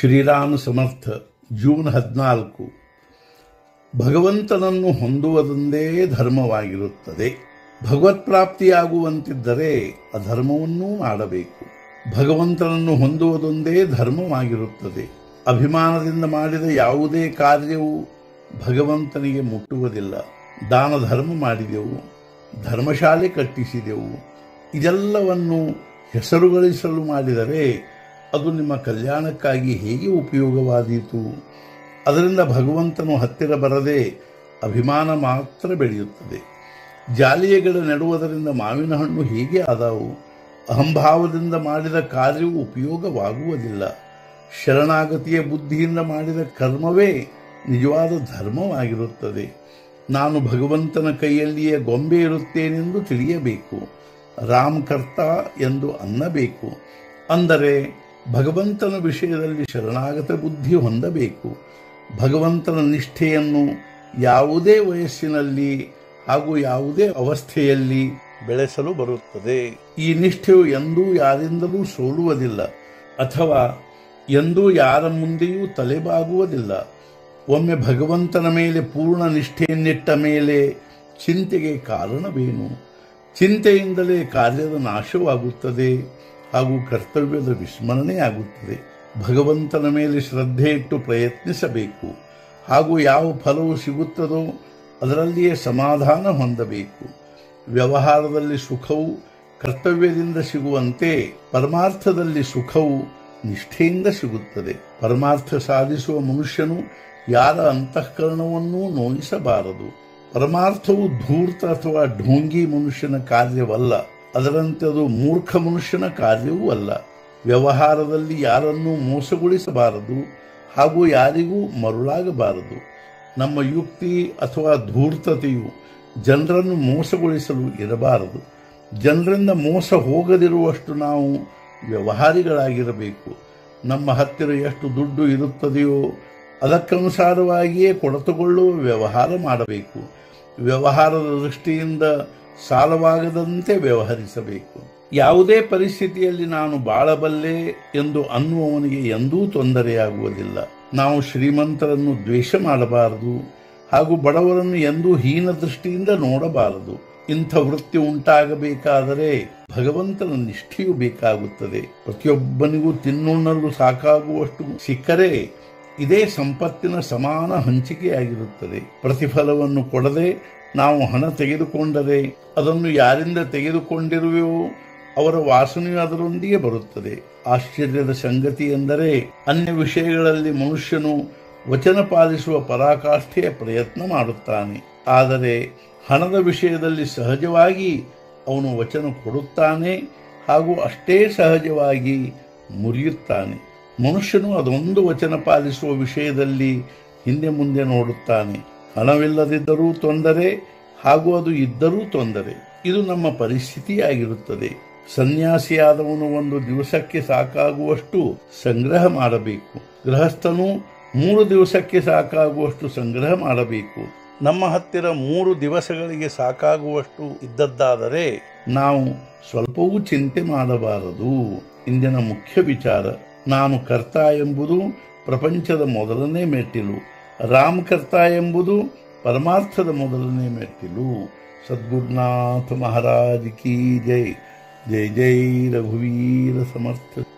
ಶ್ರೀರಾಮ ಸಮರ್ಥ June ಹದಿನಾಲ್ಕು ಭಗವಂತನನ್ನು ಹೊಂದುವುದೊಂದೇ ಧರ್ಮವಾಗಿರುತ್ತದೆ ಭಗವತ್ ಪ್ರಾಪ್ತಿಯಾಗುವಂತಿದ್ದರೆ ಅಧರ್ಮವನ್ನೂ ಮಾಡಬೇಕು ಭಗವಂತನನ್ನು ಹೊಂದುವುದೊಂದೇ ಧರ್ಮವಾಗಿರುತ್ತದೆ ಅಭಿಮಾನದಿಂದ ಮಾಡಿದ ಯಾವುದೇ ಕಾರ್ಯವು ಭಗವಂತನಿಗೆ ಮುಟ್ಟುವುದಿಲ್ಲ ದಾನ ಧರ್ಮ ಮಾಡಿದೆವು ಧರ್ಮಶಾಲೆ ಕಟ್ಟಿಸಿದೆವು ಇದೆಲ್ಲವನ್ನು ಹೆಸರುಗಳಿಸಲು ಮಾಡಿದರೆ ಅದು ನಿಮ್ಮ ಕಲ್ಯಾಣಕ್ಕಾಗಿ ಹೇಗೆ ಉಪಯೋಗವಾದೀತು ಅದರಿಂದ ಭಗವಂತನು ಹತ್ತಿರ ಬರದೆ ಅಭಿಮಾನ ಮಾತ್ರ ಬೆಳೆಯುತ್ತದೆ ಜಾಲಿಯ ಗಿಡ ನೆಡುವುದರಿಂದ ಮಾವಿನ ಹಣ್ಣು ಹೇಗೆ ಆದವು ಅಹಂಭಾವದಿಂದ ಮಾಡಿದ ಕಾರ್ಯವು ಉಪಯೋಗವಾಗುವುದಿಲ್ಲ ಶರಣಾಗತಿಯ ಬುದ್ಧಿಯಿಂದ ಮಾಡಿದ ಕರ್ಮವೇ ನಿಜವಾದ ಧರ್ಮವಾಗಿರುತ್ತದೆ ನಾನು ಭಗವಂತನ ಕೈಯಲ್ಲಿಯೇ ಗೊಂಬೆ ಇರುತ್ತೇನೆಂದು ತಿಳಿಯಬೇಕು ರಾಮ್ ಕರ್ತ ಎಂದು ಅನ್ನಬೇಕು ಅಂದರೆ ಭಗವಂತನ ವಿಷಯದಲ್ಲಿ ಶರಣಾಗತ ಬುದ್ಧಿ ಹೊಂದಬೇಕು ಭಗವಂತನ ನಿಷ್ಠೆಯನ್ನು ಯಾವುದೇ ವಯಸ್ಸಿನಲ್ಲಿ ಹಾಗೂ ಯಾವುದೇ ಅವಸ್ಥೆಯಲ್ಲಿ ಬೆಳೆಸಲು ಬರುತ್ತದೆ ಈ ನಿಷ್ಠೆಯು ಎಂದೂ ಯಾರಿಂದಲೂ ಸೋಲುವುದಿಲ್ಲ ಅಥವಾ ಎಂದೂ ಯಾರ ಮುಂದೆಯೂ ತಲೆಬಾಗುವುದಿಲ್ಲ ಒಮ್ಮೆ ಭಗವಂತನ ಮೇಲೆ ಪೂರ್ಣ ನಿಷ್ಠೆಯನ್ನಿಟ್ಟ ಮೇಲೆ ಚಿಂತೆಗೆ ಕಾರಣವೇನು ಚಿಂತೆಯಿಂದಲೇ ಕಾರ್ಯದ ನಾಶವಾಗುತ್ತದೆ ಹಾಗೂ ಕರ್ತವ್ಯದ ವಿಸ್ಮರಣೆಯಾಗುತ್ತದೆ ಭಗವಂತನ ಮೇಲೆ ಶ್ರದ್ಧೆ ಇಟ್ಟು ಪ್ರಯತ್ನಿಸಬೇಕು ಹಾಗೂ ಯಾವ ಫಲವು ಸಿಗುತ್ತದೋ ಅದರಲ್ಲಿಯೇ ಸಮಾಧಾನ ಹೊಂದಬೇಕು ವ್ಯವಹಾರದಲ್ಲಿ ಸುಖವು ಕರ್ತವ್ಯದಿಂದ ಸಿಗುವಂತೆ ಪರಮಾರ್ಥದಲ್ಲಿ ಸುಖವು ನಿಷ್ಠೆಯಿಂದ ಸಿಗುತ್ತದೆ ಪರಮಾರ್ಥ ಸಾಧಿಸುವ ಮನುಷ್ಯನು ಯಾರ ಅಂತಃಕರಣವನ್ನೂ ನೋಯಿಸಬಾರದು ಪರಮಾರ್ಥವು ಧೂರ್ತ ಅಥವಾ ಢೋಂಗಿ ಮನುಷ್ಯನ ಕಾರ್ಯವಲ್ಲ ಅದರಂತೆ ಅದು ಮೂರ್ಖ ಮನುಷ್ಯನ ಕಾರ್ಯವೂ ಅಲ್ಲ ವ್ಯವಹಾರದಲ್ಲಿ ಯಾರನ್ನೂ ಮೋಸಗೊಳಿಸಬಾರದು ಹಾಗೂ ಯಾರಿಗೂ ಮರುಳಾಗಬಾರದು ನಮ್ಮ ಯುಕ್ತಿ ಅಥವಾ ಧೂರ್ತತೆಯು ಜನರನ್ನು ಮೋಸಗೊಳಿಸಲು ಇರಬಾರದು ಜನರಿಂದ ಮೋಸ ಹೋಗದಿರುವಷ್ಟು ನಾವು ವ್ಯವಹಾರಿಗಳಾಗಿರಬೇಕು ನಮ್ಮ ಹತ್ತಿರ ಎಷ್ಟು ದುಡ್ಡು ಇರುತ್ತದೆಯೋ ಅದಕ್ಕನುಸಾರವಾಗಿಯೇ ಕೊಡತುಕೊಳ್ಳುವ ವ್ಯವಹಾರ ಮಾಡಬೇಕು ವ್ಯವಹಾರದ ದೃಷ್ಟಿಯಿಂದ ಸಾಲವಾಗದಂತೆ ವ್ಯವಹರಿಸಬೇಕು ಯಾವುದೇ ಪರಿಸ್ಥಿತಿಯಲ್ಲಿ ನಾನು ಬಾಳಬಲ್ಲೆ ಎಂದು ಅನ್ನುವವನಿಗೆ ಎಂದೂ ತೊಂದರೆಯಾಗುವುದಿಲ್ಲ ನಾವು ಶ್ರೀಮಂತರನ್ನು ದ್ವೇಷ ಮಾಡಬಾರದು ಹಾಗೂ ಬಡವರನ್ನು ಎಂದೂ ಹೀನ ದೃಷ್ಟಿಯಿಂದ ನೋಡಬಾರದು ಇಂಥ ವೃತ್ತಿ ಉಂಟಾಗಬೇಕಾದರೆ ಭಗವಂತನ ನಿಷ್ಠೆಯು ಬೇಕಾಗುತ್ತದೆ ಪ್ರತಿಯೊಬ್ಬನಿಗೂ ತಿನ್ನುಣ್ಣಲು ಸಾಕಾಗುವಷ್ಟು ಸಿಕ್ಕರೆ ಇದೇ ಸಂಪತ್ತಿನ ಸಮಾನ ಹಂಚಿಕೆಯಾಗಿರುತ್ತದೆ ಪ್ರತಿಫಲವನ್ನು ಕೊಡದೆ ನಾವು ಹಣ ತೆಗೆದುಕೊಂಡರೆ ಅದನ್ನು ಯಾರಿಂದ ತೆಗೆದುಕೊಂಡಿರುವೆವೋ ಅವರ ವಾಸನೆಯು ಅದರೊಂದಿಗೆ ಬರುತ್ತದೆ ಆಶ್ಚರ್ಯದ ಸಂಗತಿ ಎಂದರೆ ಅನ್ಯ ವಿಷಯಗಳಲ್ಲಿ ಮನುಷ್ಯನು ವಚನ ಪಾಲಿಸುವ ಪರಾಕಾಷ್ಠೆಯ ಪ್ರಯತ್ನ ಮಾಡುತ್ತಾನೆ ಆದರೆ ಹಣದ ವಿಷಯದಲ್ಲಿ ಸಹಜವಾಗಿ ಅವನು ವಚನ ಕೊಡುತ್ತಾನೆ ಹಾಗೂ ಅಷ್ಟೇ ಸಹಜವಾಗಿ ಮುರಿಯುತ್ತಾನೆ ಮನುಷ್ಯನು ಅದೊಂದು ವಚನ ಪಾಲಿಸುವ ವಿಷಯದಲ್ಲಿ ಹಿಂದೆ ಮುಂದೆ ನೋಡುತ್ತಾನೆ ಹಣವಿಲ್ಲದಿದ್ದರೂ ತೊಂದರೆ ಹಾಗೂ ಅದು ಇದ್ದರೂ ತೊಂದರೆ ಇದು ನಮ್ಮ ಪರಿಸ್ಥಿತಿಯಾಗಿರುತ್ತದೆ ಸನ್ಯಾಸಿಯಾದವನು ಒಂದು ದಿವಸಕ್ಕೆ ಸಾಕಾಗುವಷ್ಟು ಸಂಗ್ರಹ ಮಾಡಬೇಕು ಗೃಹಸ್ಥನು ಮೂರು ದಿವಸಕ್ಕೆ ಸಾಕಾಗುವಷ್ಟು ಸಂಗ್ರಹ ಮಾಡಬೇಕು ನಮ್ಮ ಹತ್ತಿರ ಮೂರು ದಿವಸಗಳಿಗೆ ಸಾಕಾಗುವಷ್ಟು ಇದ್ದದ್ದಾದರೆ ನಾವು ಸ್ವಲ್ಪವೂ ಚಿಂತೆ ಮಾಡಬಾರದು ಇಂದಿನ ಮುಖ್ಯ ವಿಚಾರ ನಾನು ಕರ್ತ ಎಂಬುದು ಪ್ರಪಂಚದ ಮೊದಲನೇ ಮೆಟ್ಟಿಲು ರಾಮ್ ಕರ್ತ ಎಂಬುದು ಪರಮಾರ್ಥದ ಮೊದಲನೇ ಮೆಟ್ಟಿಲು ಸದ್ಗುರುನಾಥ ಮಹಾರಾಜ್ ಕಿ ಜೈ ಜೈ ಜೈ ರಘುವೀರ ಸಮರ್ಥ